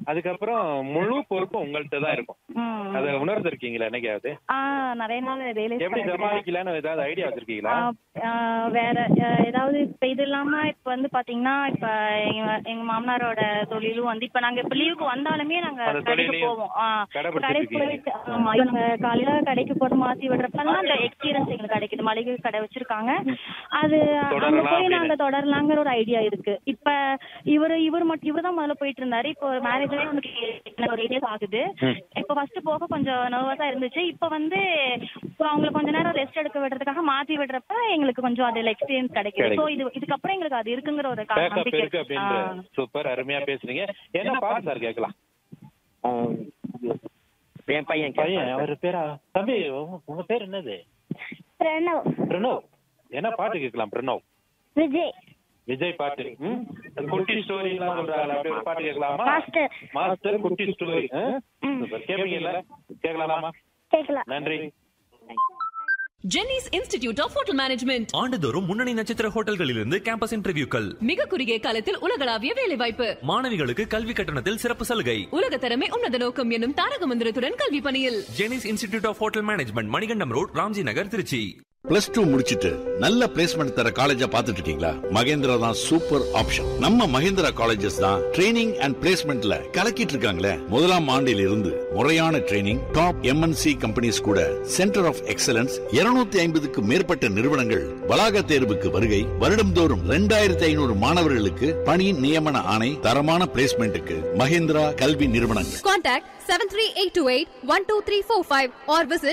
அதுக்கப்புறம் முழு பொறுப்பு உங்கள்ட்ட தான் இருக்கும் ம். அதை உணர்ந்திருக்கீங்களா என்னைக்காவது ஆ நிறைய நாள் ரியலைஸ் எப்படி சமாளிக்கலாம்னு ஏதாவது ஐடியா வச்சிருக்கீங்களா வேற அஹ், ஏதாவது இப்ப இது இல்லாம இப்ப வந்து பாத்தீங்கன்னா இப்ப எங்க எங்க மாமனாரோட தொழிலும் வந்து இப்ப நாங்க இப்ப லீவுக்கு வந்தாலுமே நாங்க அந்த கடைக்கு தொழிலையும் போவோம் ஆ, கடைபிடிச்சிட்டு கடைக்கு இருக்கீங்க. போயிட்டு ஆமா இப்ப நாங்க காலையில கடைக்கு போட்டு மாத்தி விடுறப்பெல்லாம் அந்த எக்ஸ்பீரியன்ஸ் எங்களுக்கு கிடைக்குது மளிகை கடை வச்சிருக்காங்க அது அங்க தொடரலாம் போய் நாங்க அப்படின்னு. தொடரலாங்கிற ஒரு ஐடியா இருக்கு இப்ப இவரு இவர் மட்டும் இவர் தான் முதல்ல போயிட்டு இருந்தாரு இப்போ மேரேஜ் ஆகி உனக்கு ஒரு ஏரியா ஆகுது ம். இப்ப ஃபர்ஸ்ட் போக கொஞ்சம் நர்வஸா இருந்துச்சு இப்ப வந்து இப்போ அவங்களுக்கு கொஞ்ச நேரம் ரெஸ்ட் எடுக்க விடுறதுக்காக மாத்தி விடுறப்ப எங்களுக்கு கொஞ்சம் அதுல எக்ஸ்பீரியன்ஸ் கிடைக்குது கிடைக்குது. சோ இது இதுக்கப்புறம் எங்களுக்கு அது இருக்குங்கிற ஒரு கா- பேக்கப் நம்பிக்கை இருக்கு இருக்கு. அப்படின்ற ஆ. சூப்பர் அருமையா பேசுறீங்க என்ன பாட்டு சார் கேட்கலாம் ஆம், என் பையன் பையன் கேட்பான் அவர் பேரா தம்பி உங்க உங்க பேர் என்னது பிரணவ் பிரணவ் என்ன பாட்டு கேட்கலாம் பிரணவ் விஜய் விஜய் பாட்டு ம்? குட்டி ஸ்டோரி எல்லாம் சொல்றாங்க அப்படி ஒரு பாட்டு கேட்கலாமா மாஸ்டர் மாஸ்டர் குட்டி ஸ்டோரி ம். சூப்பர் கேட்பீங்கல்ல கேட்கலாமா கேட்கலாம் நன்றி Jenneys institute of hotel management ஆண்டுதோறும் முன்னணி நட்சத்திர ஹோட்டல்களிலிருந்து கேம்பஸ் இன்டர்வியூக்கள் மிக குறுகிய காலத்தில் உலகளாவிய வேலைவாய்ப்பு மாணவிகளுக்கு கல்வி கட்டணத்தில் சிறப்பு சலுகை உலக தரமே உன்னத நோக்கம் என்னும் தாரக மந்திரத்துடன் கல்வி பணியில் Jenneys institute of hotel management Manikandam road Ramji Nagar Trichy plus two முடிச்சிட்டு நல்ல பிளேஸ்மெண்ட் தர காலேஜா பாத்துட்டு இருக்கீங்களா மகேந்திரா தான் சூப்பர் ஆப்ஷன் நம்ம மகேந்திரா காலேஜஸ் தான் ட்ரைனிங் அண்ட் பிளேஸ்மெண்ட்ல கலக்கிட்டு இருக்காங்களே முதலாம் ஆண்டில் இருந்து முறையான ட்ரைனிங் டாப் எம்என்சி கம்பெனிஸ் கூட சென்டர் ஆஃப் எக்ஸலன்ஸ் 250 ஐம்பதுக்கு மேற்பட்ட நிறுவனங்கள் வளாக தேர்வுக்கு வருகை வருடம்தோறும் ரெண்டாயிரத்தி ஐநூறு மாணவர்களுக்கு பணி நியமன ஆணை தரமான பிளேஸ்மெண்ட்டுக்கு மகேந்திரா கல்வி நிறுவனங்கள் Contact 73828-12345 or visit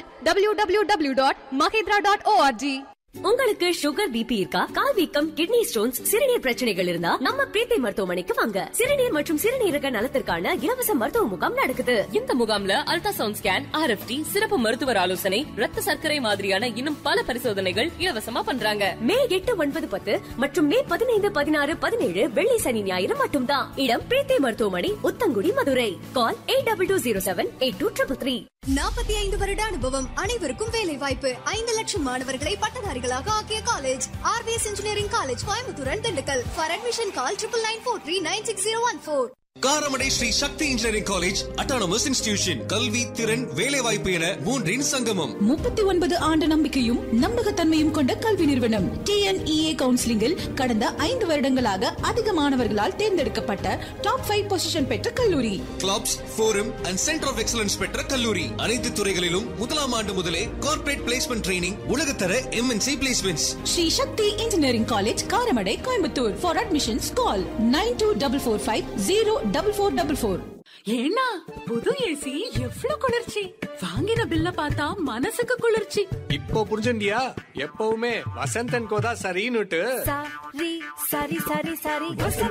www.mahindra.org. உங்களுக்கு சுகர் பிபி இருக்கா கால் வீக்கம் கிட்னி ஸ்டோன்ஸ் சிறுநீர் பிரச்சனைகள் இருந்தா நம்ம பிரீத்தி மருத்துவமனைக்கு வாங்க சிறுநீர் மற்றும் சிறுநீரக நலத்திற்கான இலவச மருத்துவ முகாம் நடக்குது இந்த முகாம்ல அல்ட்ராசவுண்ட் ஸ்கேன் ஆர்எஃப்டி சிறப்பு மருத்துவர் ஆலோசனை ரத்த சர்க்கரை மாதிரியான இன்னும் பல பரிசோதனைகள் இலவசமா பண்றாங்க மே எட்டு ஒன்பது பத்து மற்றும் மே பதினைந்து பதினாறு பதினேழு வெள்ளி சனி ஞாயிறு மட்டும்தான் இடம் பிரீத்தி மருத்துவமனை Uthangudi Madurai call eight double two zero seven eight two triple three நாற்பத்தி ஐந்து வருட அனுபவம் அனைவருக்கும் வேலை வாய்ப்பு ஐந்து லட்சம் மாணவர்களை பட்டதாரிகளாக ஆக்கிய college RVS engineering college Coimbatore and Dindigul for admission call triple nine four three nine six zero one four Karamadai Sri Sakthi engineering college autonomous institution கல்வி திறன் வேலை வாய்ப்பு என மூன்றின் சங்கமம் முப்பத்தி ஒன்பது ஆண்டு நம்பிக்கையும் நம்பகத்தன்மையும் கொண்ட கல்வி நிறுவனம் டிஎன்இஏ கவுன்சிலிங்கில் கடந்த ஐந்து வருடங்களாக அதிக மாணவர்களால் தேர்ந்தெடுக்கப்பட்ட டாப் ஃபைவ் பொசிஷன் பெற்ற கல்லூரி clubs forum and centre of excellence பெற்ற கல்லூரி அனைத்து துறைகளிலும் முதலாம் ஆண்டு முதலே கார்ப்பரேட் பிளேஸ்மெண்ட் ட்ரைனிங் உலகத்தர MNC placements Sri Sakthi engineering college Karamadai Coimbatore for admissions call nine two double four five zero double four double four ஏன்னா புது ஏசி எவ்வளவு குளிர்ச்சி வாங்கின பில்ல பார்த்தா மனசுக்கு குளிர்ச்சி இப்போ புரிஞ்சுண்டியா எப்பவுமே வசந்தன் கோதா சரின்னுட்டு சரி சரி சரி சரி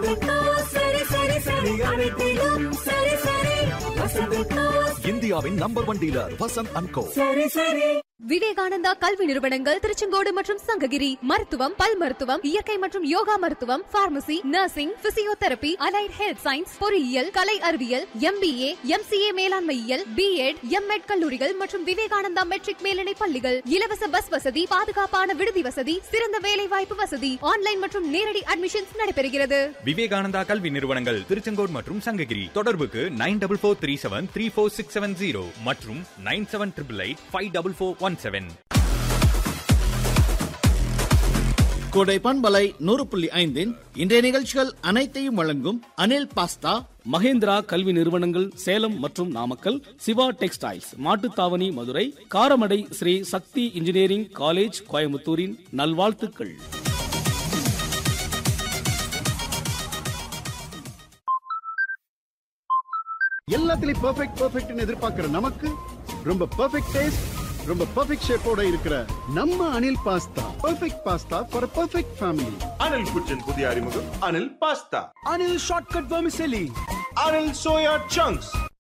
சரி சரி சரி அனைத்திலும் சரி சரி இந்தியாவின் number one dealer Vasanth and co சரி சரி விவேகானந்தா கல்வி நிறுவனங்கள் திருச்செங்கோடு மற்றும் சங்ககிரி மருத்துவம் பல் மருத்துவம் இயற்கை மற்றும் யோகா மருத்துவம் pharmacy nursing physiotherapy allied health science பொறியியல் கலை அறிவியல் எம்பிஏ எம்சிஏ மேலாண்மையியல் பிஎட் எம்எட் கல்லூரிகள் மற்றும் விவேகானந்தா மெட்ரிக் மேல்நிலை பள்ளிகள் இலவச பஸ் வசதி பாதுகாப்பான விடுதி வசதி சிறந்த வேலை வாய்ப்பு வசதி ஆன்லைன் மற்றும் நேரடி அட்மிஷன்ஸ் நடைபெறுகிறது விவேகானந்தா கல்வி நிறுவனங்கள் திருச்செங்கோடு மற்றும் சங்ககிரி தொடர்புக்கு nine double four three seven three four six seven zero மற்றும் nine seven triple eight five double four one seven Kodai பண்பலை நூறு புள்ளி ஐந்தின் இன்றைய நிகழ்ச்சிகள் அனைத்தையும் வழங்கும் அனில் பாஸ்தா மகேந்திரா கல்வி நிறுவனங்கள் சேலம் மற்றும் Namakkal Siva textiles Mattuthavani Madurai Karamadai Sri Sakthi engineering college கோயம்புத்தூரின் நல்வாழ்த்துக்கள் எல்லாத்துலயும் பெர்ஃபெக்ட் பெர்ஃபெக்ட்னு எதிர்பார்க்கிற நமக்கு ரொம்ப பெர்ஃபெக்ட் டேஸ்ட் ரொம்ப பெர்ஃபெக்ட் ஷேப்போட இருக்கிற நம்ம Anil pasta perfect pasta for perfect family Anil குச்சின் புதிய அறிமுகம் Anil pasta Anil shortcut vermicelli Anil soya chunks